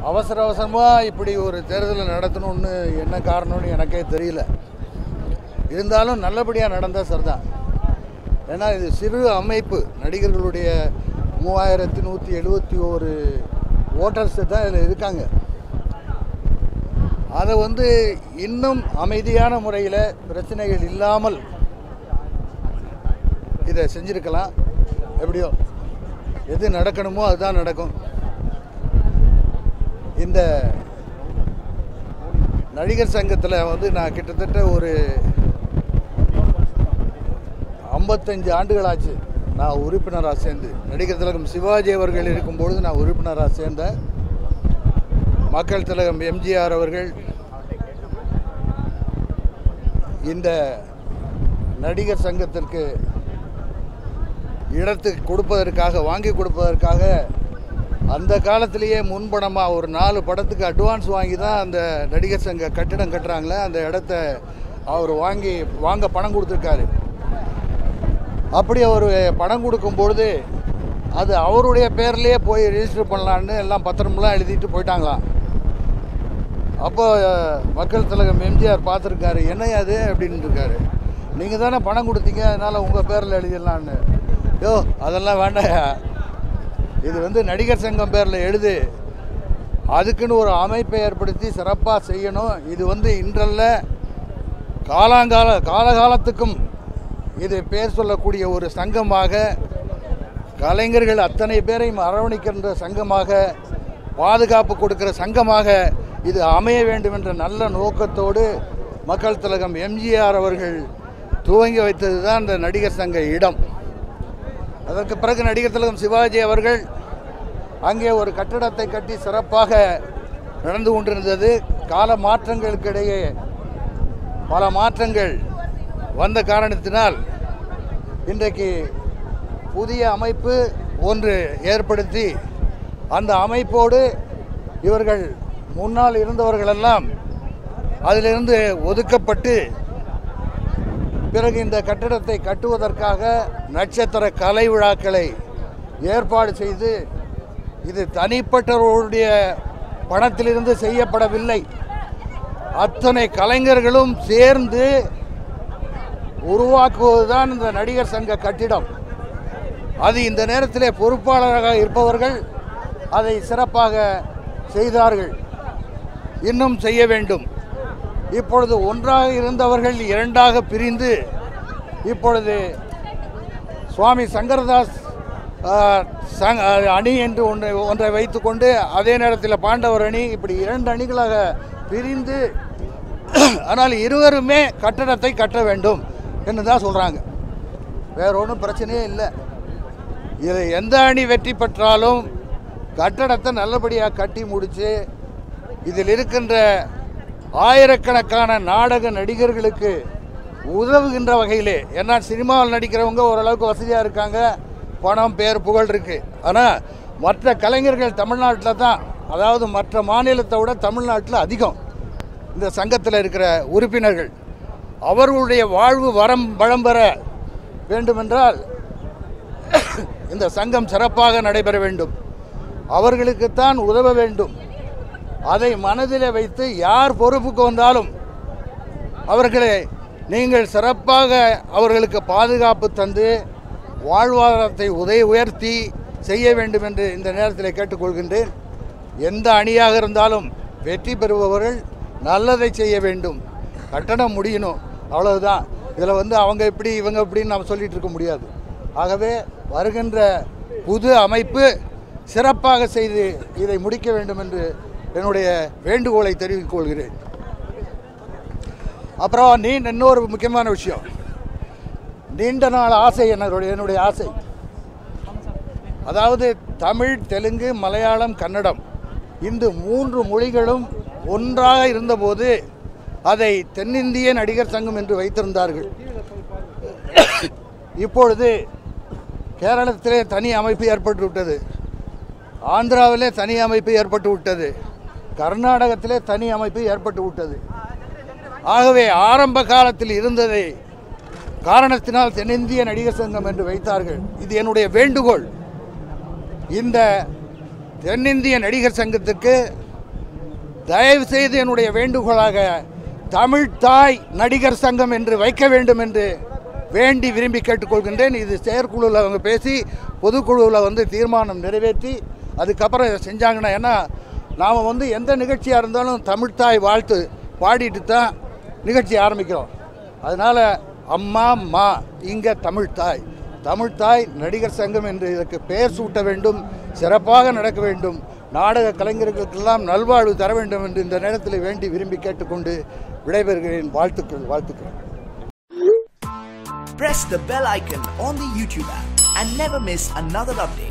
அவசர அவசரமாக இப்படி ஒரு தேர்தலை நடத்தணும்னு என்ன காரணம்னு எனக்கே தெரியல இருந்தாலும் நல்லபடியாக நடந்தால் சரிதான் ஏன்னா இது சிறு அமைப்பு நடிகர்களுடைய மூவாயிரத்தி நூற்றி எழுபத்தி ஒரு ஓட்டர்ஸ் தான் இதில் இருக்காங்க அதை வந்து இன்னும் அமைதியான முறையில் பிரச்சனைகள் இல்லாமல் இதை செஞ்சுருக்கலாம் எப்படியோ எது நடக்கணுமோ அதுதான் நடக்கும் இந்த நடிகர் சங்கத்தில் வந்து நான் கிட்டத்தட்ட ஒரு ஐம்பத்தஞ்சு ஆண்டுகளாச்சு நான் உறுப்பினராக சேர்ந்து நடிகர் திலகம் சிவாஜி அவர்கள் இருக்கும்பொழுது நான் உறுப்பினராக சேர்ந்தேன் மக்கள் திலகம் எம்ஜிஆர் அவர்கள் இந்த நடிகர் சங்கத்திற்கு இடத்து கொடுப்பதற்காக வாங்கி கொடுப்பதற்காக அந்த காலத்திலேயே முன்பணமாக ஒரு நாலு படத்துக்கு அட்வான்ஸ் வாங்கி தான் அந்த நடிகர் சங்க கட்டிடம் கட்டுறாங்களே அந்த இடத்த அவர் வாங்கி வாங்க பணம் கொடுத்துருக்காரு அப்படி அவர் பணம் கொடுக்கும் பொழுது அது அவருடைய பேர்லேயே போய் ரெஜிஸ்டர் பண்ணலான்னு எல்லாம் பத்திரமெல்லாம் எழுதிட்டு போயிட்டாங்களாம் அப்போ அஹ், மக்கள் திலகம் எம்ஜிஆர் பார்த்துருக்காரு என்னையா அது அப்படின்னு இருக்காரு நீங்கள் தானே பணம் கொடுத்தீங்க அதனால் உங்கள் பேரில் எழுதிடலான்னு யோ அதெல்லாம் வேண்டாயா இது வந்து நடிகர் சங்கம் பேரில் எழுது அதுக்குன்னு ஒரு அமைப்பை ஏற்படுத்தி சிறப்பாக செய்யணும் இது வந்து இன்றல்ல காலாங்கால காலகாலத்துக்கும் இது பேர் சொல்லக்கூடிய ஒரு சங்கமாக கலைஞர்கள் அத்தனை பேரையும் அரவணைக்கின்ற சங்கமாக பாதுகாப்பு கொடுக்கிற சங்கமாக இது அமைய வேண்டும் என்ற நல்ல நோக்கத்தோடு மக்கள் திலகம் எம்ஜிஆர் அவர்கள் துவங்கி வைத்தது தான் இந்த நடிகர் சங்க இடம் அதற்கு பிறகு நடிகர் திலகம் சிவாஜி அவர்கள் அங்கே ஒரு கட்டிடத்தை கட்டி சிறப்பாக நடந்து கொண்டிருந்தது கால மாற்றங்களுக்கிடையே பல மாற்றங்கள் வந்த காரணத்தினால் இன்றைக்கு புதிய அமைப்பு ஒன்று ஏற்படுத்தி அந்த அமைப்போடு இவர்கள் முன்னால் இருந்தவர்களெல்லாம் அதிலிருந்து ஒதுக்கப்பட்டு பிறகு இந்த கட்டிடத்தை கட்டுவதற்காக நட்சத்திர கலை விழாக்களை ஏற்பாடு செய்து இது தனிப்பட்டவர்களுடைய பணத்திலிருந்து செய்யப்படவில்லை அத்தனை கலைஞர்களும் சேர்ந்து உருவாக்குவதுதான் இந்த நடிகர் சங்க கட்டிடம் அது இந்த நேரத்திலே பொறுப்பாளராக இருப்பவர்கள் அதை சிறப்பாக செய்தார்கள் இன்னும் செய்ய வேண்டும் இப்பொழுது ஒன்றாக இருந்தவர்கள் இரண்டாக பிரிந்து இப்பொழுது சுவாமி சங்கரதாஸ் ஆ, சங் ஆ, அணி என்று ஒன்றை ஒன்றை வைத்துக்கொண்டு அதே நேரத்தில் பாண்டவர் அணி இப்படி இரண்டு அணிகளாக பிரிந்து ஆனால் இருவருமே கட்டடத்தை கட்ட வேண்டும் என்று தான் சொல்கிறாங்க வேற ஒன்றும் பிரச்சனையே இல்லை இது எந்த அணி வெற்றி பெற்றாலும் கட்டடத்தை நல்லபடியாக கட்டி முடித்து இதில் இருக்கின்ற ஆயிரக்கணக்கான நாடக நடிகர்களுக்கு உதவுகின்ற வகையிலே ஏன்னா சினிமாவில் நடிக்கிறவங்க ஓரளவுக்கு வசதியாக இருக்காங்க பணம் பேர் புகழ் இருக்குது ஆனால் மற்ற கலைஞர்கள் தமிழ்நாட்டில் தான் அதாவது மற்ற மாநிலத்தை விட தமிழ்நாட்டில் அதிகம் இந்த சங்கத்தில் இருக்கிற உறுப்பினர்கள் அவர்களுடைய வாழ்வு வரம் வளம் பெற வேண்டுமென்றால் இந்த சங்கம் சிறப்பாக நடைபெற வேண்டும் அவர்களுக்குத்தான் உதவ வேண்டும் அதை மனதிலே வைத்து யார் பொறுப்புக்கு வந்தாலும் அவர்களை நீங்கள் சிறப்பாக அவர்களுக்கு பாதுகாப்பு தந்து வாழ்வாதாரத்தை உதவி உயர்த்தி செய்ய வேண்டும் என்று இந்த நேரத்தில் கேட்டுக்கொள்கின்றேன் எந்த அணியாக இருந்தாலும் வெற்றி பெறுபவர்கள் நல்லதை செய்ய வேண்டும் கட்டணம் முடியணும் அவ்வளவுதான் இதில் வந்து அவங்க இப்படி இவங்க இப்படின்னு நம்ம சொல்லிட்டு இருக்க முடியாது ஆகவே வருகின்ற புது அமைப்பு சிறப்பாக செய்து இதை முடிக்க வேண்டும் என்று என்னுடைய வேண்டுகோளை தெரிவித்துக் கொள்கிறேன் அப்புறம் நீ இன்னொரு முக்கியமான விஷயம் நீண்ட நாள் ஆசை என்னுடைய என்னுடைய ஆசை அதாவது தமிழ் தெலுங்கு மலையாளம் கன்னடம் இந்த மூன்று மொழிகளும் ஒன்றாக இருந்தபோது அதை தென்னிந்திய நடிகர் சங்கம் என்று வைத்திருந்தார்கள் இப்பொழுது கேரளத்திலே தனி அமைப்பு ஏற்பட்டு விட்டது ஆந்திராவிலே தனி அமைப்பு ஏற்பட்டு விட்டது கர்நாடகத்திலே தனி அமைப்பு ஏற்பட்டு விட்டது ஆகவே ஆரம்ப காலத்தில் இருந்ததை காரணத்தினால் தென்னிந்திய நடிகர் சங்கம் என்று வைத்தார்கள் இது என்னுடைய வேண்டுகோள் இந்த தென்னிந்திய நடிகர் சங்கத்துக்கு தயவு செய்து என்னுடைய வேண்டுகோளாக தமிழ் தாய் நடிகர் சங்கம் என்று வைக்க வேண்டும் என்று வேண்டி விரும்பி கேட்டுக்கொள்கின்றேன் இது செயற்குழுவில் அவங்க பேசி பொதுக்குழுவில் வந்து தீர்மானம் நிறைவேற்றி அதுக்கப்புறம் இதை செஞ்சாங்கன்னா ஏன்னா நாம் வந்து எந்த நிகழ்ச்சியாக இருந்தாலும் தமிழ்த்தாய் வாழ்த்து பாடிட்டு தான் நிகழ்ச்சி ஆரம்பிக்கிறோம் அதனால் அம்மா மா இங்கே தமிழ்த்தாய் தமிழ்த்தாய் நடிகர் சங்கம் என்று இதற்கு பெயர் சூட்ட வேண்டும் சிறப்பாக நடக்க வேண்டும் நாடக கலைஞர்களுக்கெல்லாம் நல்வாழ்வு தர வேண்டும் என்று இந்த நேரத்தில் வேண்டி விரும்பி கேட்டுக்கொண்டு விடைபெறுகிறேன் வாழ்த்துக்கள் வாழ்த்துக்கள் Press the bell icon on the YouTube app and never miss another update.